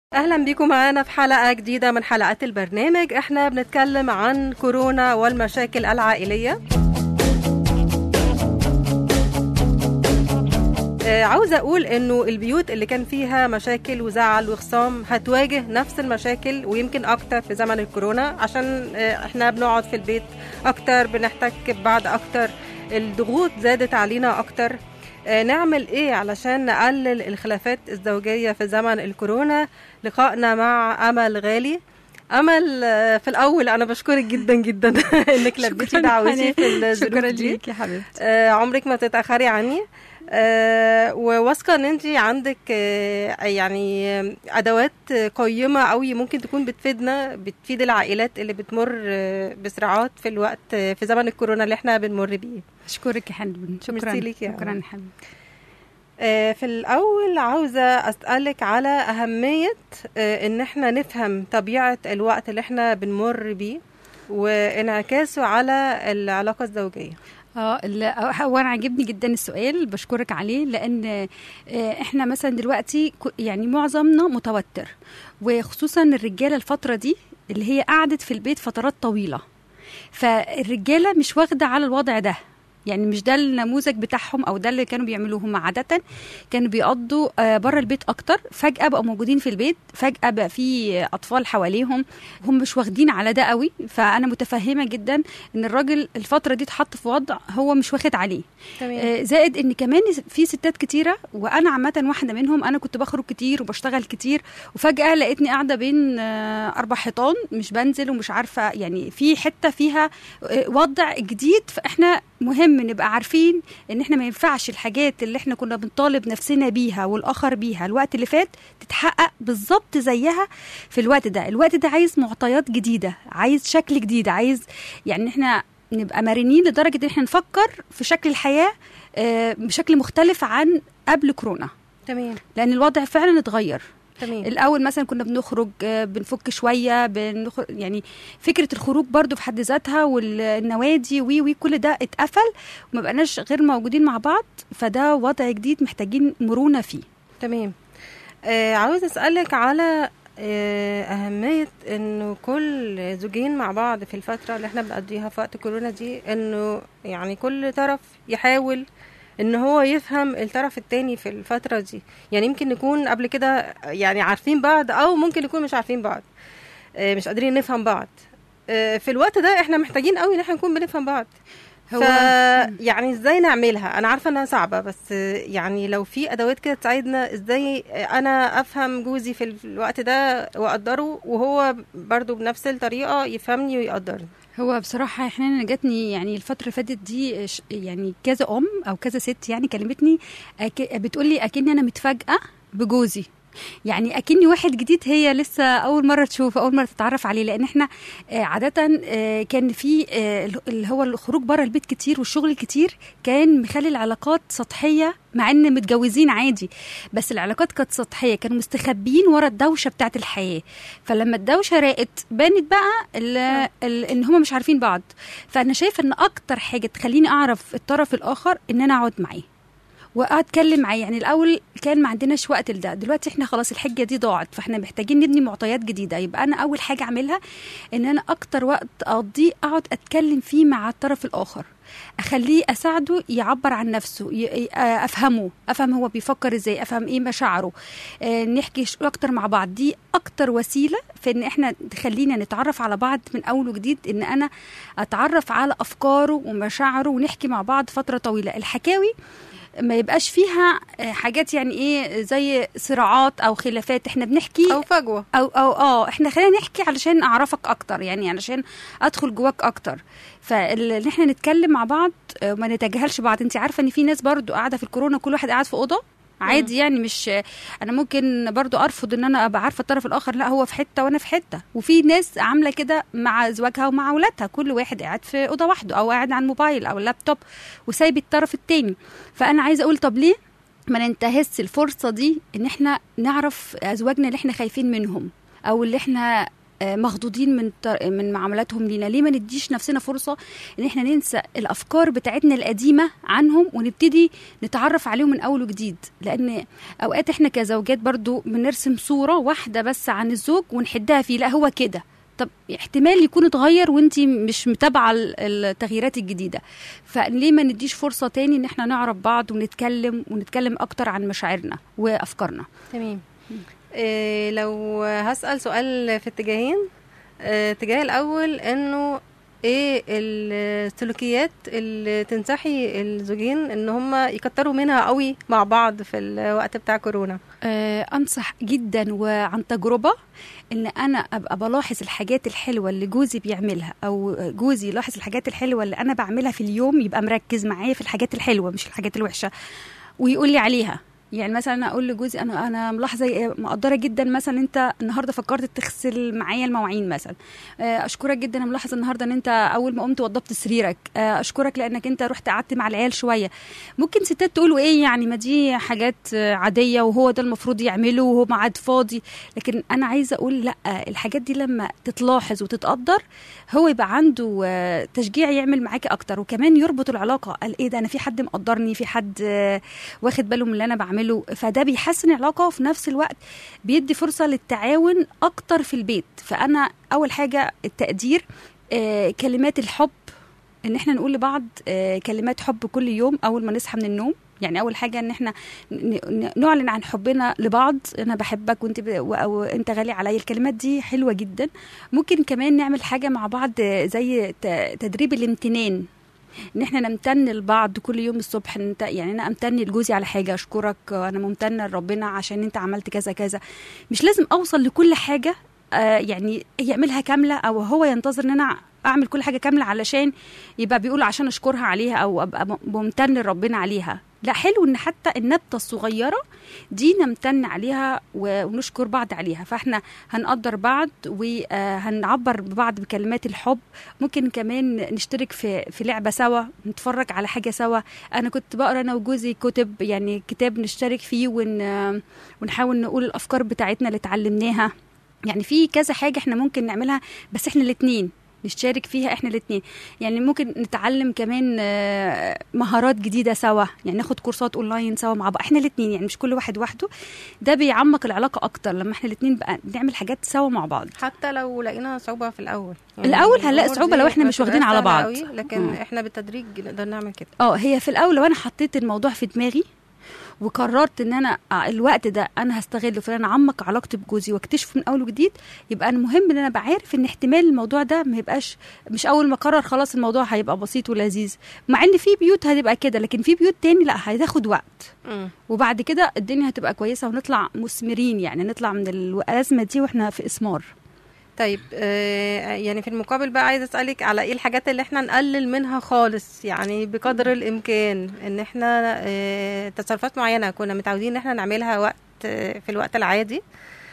اهلا بيكم معانا في حلقه جديده من حلقات البرنامج احنا بنتكلم عن كورونا والمشاكل العائليه آه، عاوزه اقول انه البيوت اللي كان فيها مشاكل وزعل وخصام هتواجه نفس المشاكل ويمكن اكتر في زمن الكورونا عشان آه، احنا بنقعد في البيت اكتر بنحتك ببعض اكتر الضغوط زادت علينا اكتر آه، نعمل ايه علشان نقلل الخلافات الزوجيه في زمن الكورونا لقائنا مع امل غالي امل آه، في الاول انا بشكرك جدا جدا انك لبيتي شكراً دعوتي في حنان. الظروف شكرا دي ليك يا حبيبتي آه، عمرك ما تتاخري عني آه، وواثقه ان انت عندك آه، يعني آه، ادوات قيمه قوي ممكن تكون بتفيدنا بتفيد العائلات اللي بتمر آه، بصراعات في الوقت آه، في زمن الكورونا اللي احنا بنمر بيه اشكرك يا حنان شكرا ميرسي ليك يا شكرا أمل. يا حبيبتي آه، في الأول عاوزة أسألك على أهمية آه، إن احنا نفهم طبيعة الوقت اللي احنا بنمر بيه وانعكاسه على العلاقة الزوجية اه لا، هو انا عاجبني جدا السؤال بشكرك عليه لان آه، احنا مثلا دلوقتي ك- يعني معظمنا متوتر وخصوصا الرجاله الفتره دي اللي هي قعدت في البيت فترات طويله فالرجاله مش واخده على الوضع ده يعني مش ده النموذج بتاعهم او ده اللي كانوا بيعملوه هم عاده كانوا بيقضوا بره البيت اكتر فجاه بقوا موجودين في البيت فجاه بقى في اطفال حواليهم هم مش واخدين على ده قوي فانا متفهمه جدا ان الراجل الفتره دي اتحط في وضع هو مش واخد عليه تمام آه، زائد ان كمان في ستات كتيره وانا عامه واحده منهم انا كنت بخرج كتير وبشتغل كتير وفجاه لقيتني قاعده بين آه، اربع حيطان مش بنزل ومش عارفه يعني في حته فيها آه، وضع جديد فاحنا مهم نبقى عارفين ان احنا ما ينفعش الحاجات اللي احنا كنا بنطالب نفسنا بيها والاخر بيها الوقت اللي فات تتحقق بالظبط زيها في الوقت ده الوقت ده عايز معطيات جديده عايز شكل جديد عايز يعني احنا نبقى مرنين لدرجه ان احنا نفكر في شكل الحياه آه، بشكل مختلف عن قبل كورونا تمام لان الوضع فعلا اتغير تمام الاول مثلا كنا بنخرج آه، بنفك شويه بنخرج يعني فكره الخروج برضو في حد ذاتها والنوادي وي وي كل ده اتقفل وما بقناش غير موجودين مع بعض فده وضع جديد محتاجين مرونه فيه تمام آه عاوز أسألك على آه أهمية إنه كل زوجين مع بعض في الفترة اللي احنا بنقضيها في وقت كورونا دي إنه يعني كل طرف يحاول إن هو يفهم الطرف التاني في الفترة دي يعني يمكن نكون قبل كده يعني عارفين بعض أو ممكن نكون مش عارفين بعض آه مش قادرين نفهم بعض آه في الوقت ده احنا محتاجين قوي ان احنا نكون بنفهم بعض هو- ف يعني ازاي نعملها انا عارفه انها صعبه بس يعني لو في ادوات كده تساعدنا ازاي انا افهم جوزي في الوقت ده واقدره وهو برضو بنفس الطريقه يفهمني ويقدرني هو بصراحة احنا أنا جاتني يعني الفترة اللي فاتت دي ش- يعني كذا أم أو كذا ست يعني كلمتني أك... بتقولي أكني أنا متفاجئة بجوزي يعني أكني واحد جديد هي لسه أول مرة تشوفه أول مرة تتعرف عليه لأن احنا آه، عادة آه، كان في آه، اللي هو الخروج بره البيت كتير والشغل كتير كان مخلي العلاقات سطحية مع ان متجوزين عادي بس العلاقات كانت سطحيه كانوا مستخبيين ورا الدوشه بتاعت الحياه فلما الدوشه راقت بانت بقى ال ال ان هم مش عارفين بعض فانا شايفه ان اكتر حاجه تخليني اعرف الطرف الاخر ان انا اقعد معاه واتكلم معاه يعني الاول كان ما عندناش وقت لده دلوقتي احنا خلاص الحجه دي ضاعت فاحنا محتاجين نبني معطيات جديده يبقى انا اول حاجه اعملها ان انا اكتر وقت اقضيه اقعد اتكلم فيه مع الطرف الاخر اخليه اساعده يعبر عن نفسه ي- ي- افهمه افهم هو بيفكر ازاي افهم ايه مشاعره آه، نحكي ش- اكتر مع بعض دي اكتر وسيله في ان احنا تخلينا نتعرف على بعض من اول وجديد ان انا اتعرف على افكاره ومشاعره ونحكي مع بعض فتره طويله الحكاوي ما يبقاش فيها آه، حاجات يعني ايه زي صراعات او خلافات احنا بنحكي او فجوه او او اه احنا خلينا نحكي علشان اعرفك اكتر يعني علشان ادخل جواك اكتر فان احنا نتكلم مع بعض آه، وما نتجاهلش بعض انت عارفه ان في ناس برضو قاعده في الكورونا كل واحد قاعد في اوضه عادي يعني مش انا ممكن برضو ارفض ان انا ابقى عارفه الطرف الاخر لا هو في حته وانا في حته وفي ناس عامله كده مع زواجها ومع اولادها كل واحد قاعد في اوضه واحده او قاعد على الموبايل او اللابتوب وسايب الطرف التاني فانا عايزه اقول طب ليه ما ننتهزش الفرصه دي ان احنا نعرف ازواجنا اللي احنا خايفين منهم او اللي احنا آه، مخضوضين من طر- من معاملاتهم لينا ليه ما نديش نفسنا فرصه ان احنا ننسى الافكار بتاعتنا القديمه عنهم ونبتدي نتعرف عليهم من اول وجديد لان اوقات احنا كزوجات برضو بنرسم صوره واحده بس عن الزوج ونحدها فيه لا هو كده طب احتمال يكون اتغير وانت مش متابعه ال- التغييرات الجديده فليه ما نديش فرصه تاني ان احنا نعرف بعض ونتكلم ونتكلم اكتر عن مشاعرنا وافكارنا تمام إيه لو هسأل سؤال في اتجاهين آه، اتجاه الأول إنه ايه السلوكيات اللي تنصحي الزوجين ان هم يكتروا منها قوي مع بعض في الوقت بتاع كورونا آه، انصح جدا وعن تجربه ان انا ابقى بلاحظ الحاجات الحلوه اللي جوزي بيعملها او جوزي يلاحظ الحاجات الحلوه اللي انا بعملها في اليوم يبقى مركز معايا في الحاجات الحلوه مش الحاجات الوحشه ويقول لي عليها يعني مثلا انا اقول لجوزي انا انا ملاحظه إيه، مقدره جدا مثلا انت النهارده فكرت تغسل معايا المواعين مثلا آه، اشكرك جدا انا ملاحظه النهارده ان انت اول ما قمت وضبت سريرك آه، اشكرك لانك انت رحت قعدت مع العيال شويه ممكن ستات تقولوا ايه يعني ما دي حاجات آه، عاديه وهو ده المفروض يعمله وهو ميعاد فاضي لكن انا عايزه اقول لا الحاجات دي لما تتلاحظ وتتقدر هو يبقى عنده آه، تشجيع يعمل معاكي اكتر وكمان يربط العلاقه قال ايه ده انا في حد مقدرني في حد آه، واخد باله من اللي انا بعمله فده بيحسن العلاقه وفي نفس الوقت بيدي فرصه للتعاون اكتر في البيت فانا اول حاجه التقدير آه، كلمات الحب ان احنا نقول لبعض آه، كلمات حب كل يوم اول ما نصحى من النوم يعني اول حاجه ان احنا ن- ن- نعلن عن حبنا لبعض انا بحبك وانت ب... و- او انت غالي عليا الكلمات دي حلوه جدا ممكن كمان نعمل حاجه مع بعض آه، زي ت- تدريب الامتنان ان احنا نمتن لبعض كل يوم الصبح انت يعني انا امتن لجوزي على حاجه اشكرك آه، انا ممتنه لربنا عشان انت عملت كذا كذا مش لازم اوصل لكل حاجه آه، يعني يعملها كامله او هو ينتظر ان انا اعمل كل حاجه كامله علشان يبقى بيقول عشان اشكرها عليها او ابقى م- ممتن لربنا عليها لا حلو ان حتى النبته الصغيره دي نمتن عليها و- ونشكر بعض عليها فاحنا هنقدر بعض وهنعبر ببعض بكلمات الحب ممكن كمان نشترك في في لعبه سوا نتفرج على حاجه سوا انا كنت بقرا انا وجوزي كتب يعني كتاب نشترك فيه ون ونحاول نقول الافكار بتاعتنا اللي اتعلمناها يعني في كذا حاجه احنا ممكن نعملها بس احنا الاثنين نشترك فيها احنا الاثنين يعني ممكن نتعلم كمان آه، مهارات جديده سوا يعني ناخد كورسات اونلاين سوا مع بعض احنا الاثنين يعني مش كل واحد وحده ده بيعمق العلاقه اكتر لما احنا الاثنين بقى نعمل حاجات سوا مع بعض حتى لو لقينا صعوبة في الأول الأول هنلاقي الأمور صعوبة دي لو إحنا ما مش واخدين بتبقاش على سهلة بعض. قوي، لكن مم. احنا بالتدريج نقدر نعمل كده اه هي في الاول لو انا حطيت الموضوع في دماغي وقررت ان انا آه، الوقت ده انا هستغله في ان انا اعمق علاقتي بجوزي واكتشفه من اول وجديد يبقى انا مهم ان انا بعرف ان احتمال الموضوع ده ما يبقاش مش اول ما اقرر خلاص الموضوع هيبقى بسيط ولذيذ مع ان في بيوت هتبقى كده لكن في بيوت تاني لا هتاخد وقت مم. وبعد كده الدنيا هتبقى كويسه ونطلع مثمرين يعني نطلع من الازمه دي واحنا في اسمار طيب آه، يعني في المقابل بقى عايزه اسالك على ايه الحاجات اللي احنا نقلل منها خالص يعني بقدر الامكان ان احنا آه، تصرفات معينه كنا متعودين ان احنا نعملها وقت آه، في الوقت العادي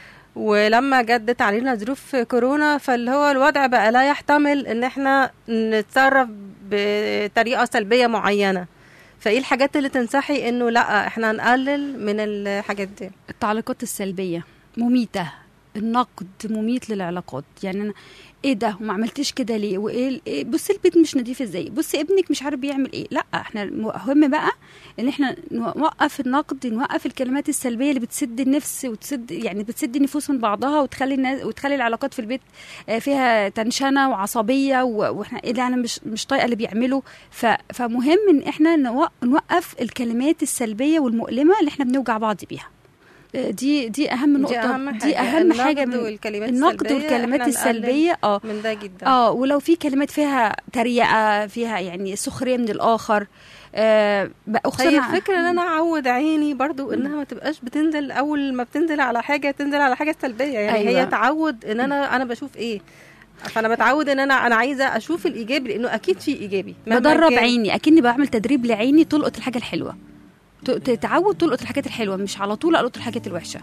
ولما جدت علينا ظروف كورونا فاللي هو الوضع بقى لا يحتمل ان احنا نتصرف بطريقه سلبيه معينه فايه الحاجات اللي تنصحي انه لا احنا نقلل من الحاجات دي التعليقات السلبيه مميته النقد مميت للعلاقات يعني انا ايه ده وما عملتش كده ليه وايه ال- إيه بصي البيت مش نظيف ازاي بصي ابنك مش عارف بيعمل ايه لا احنا المهم بقى ان احنا نوقف النقد نوقف الكلمات السلبيه اللي بتسد النفس وتسد يعني بتسد النفوس من بعضها وتخلي الناس وتخلي العلاقات في البيت آه، فيها تنشنه وعصبيه و- واحنا ايه ده انا مش مش طايقه اللي بيعمله ف فمهم ان احنا نوق- نوقف الكلمات السلبيه والمؤلمه اللي احنا بنوجع بعض بيها آه، دي دي اهم نقطه دي اهم حاجه دي اهم حاجه النقد من والكلمات النقد السلبية والكلمات إحنا نقلل السلبيه اه من ده جدا اه ولو في كلمات فيها تريقه فيها يعني سخريه من الاخر آه بقى خصوصا هي الفكرة ان انا اعود عيني برضو انها ما تبقاش بتنزل اول ما بتنزل على حاجة تنزل على حاجة سلبية يعني أيوة. أيوة. هي تعود ان انا انا بشوف ايه فانا بتعود ان انا انا عايزة اشوف الايجابي لانه اكيد في ايجابي مهما بدرب كان. عيني اكني بعمل تدريب لعيني تلقط الحاجه الحلوه ت- تتعود تلقط الحاجات الحلوه مش على طول القط الحاجات الوحشه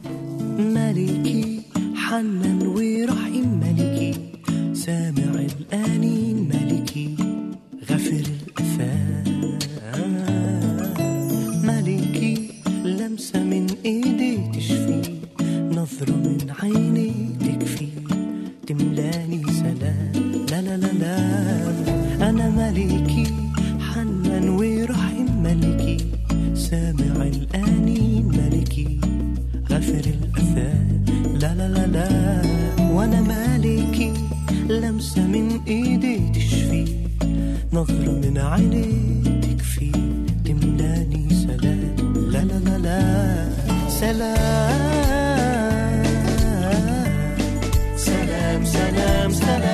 ملكي حنان ورحيم ملكي سامع الآنين ملكي غفر الأثام ملكي لمسة من إيدي تشفي نظرة من عيني تكفي تملى سامع الآنين ملكي غافر الأثام لا لا لا لا وأنا مالكي لمسة من إيدي تشفي نظرة من عيني تكفي تملاني سلام لا لا لا لا سلام سلام سلام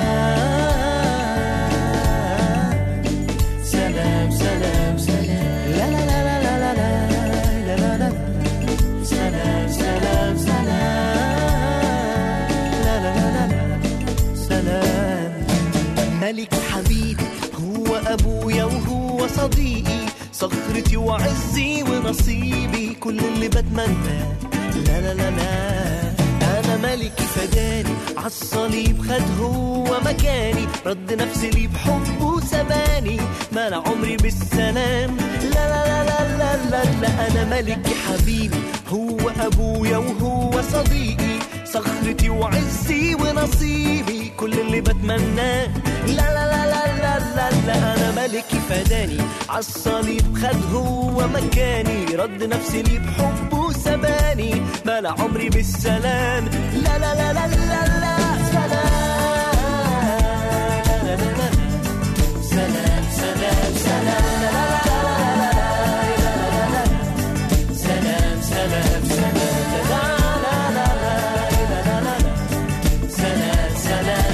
سلام سلام سلام سلام لا لا لا لا لا لا لا لا لا سلام سلام سلام لا لا لا لا سلام ملك حبيبي هو أبويا وهو صديقي صخرتي وعزي ونصيبي كل اللي بتمناه لا لا لا لا أنا ملكي فداني عالصليب خد هو مكاني رد نفسي لي بحبه سباني مال عمري بالسلام لا لا لا لا لا لا, لا أنا ملكي حبيبي هو أبويا وهو صديقي صخرتي وعزي ونصيبي كل اللي بتمناه لا لا لا لا لا لا, لا أنا ملكي فداني عالصليب خد هو مكاني رد نفسي لي بحبه سباني مال عمري بالسلام لا لا لا لا لا لا سلام لا لا لا لا. سلام سلام سلام لا لا لا لا لا لا لا لا. سلام سلام سلام لا لا لا لا لا لا لا. سلام سلام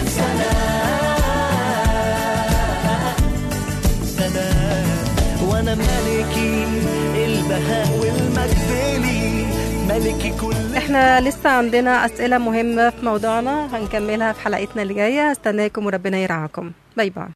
سلام سلام وانا ملكي البهاء والمجد لي ملكي كل احنا لسه عندنا اسئله مهمه في موضوعنا هنكملها في حلقتنا اللي جايه استناكم وربنا يرعاكم باي باي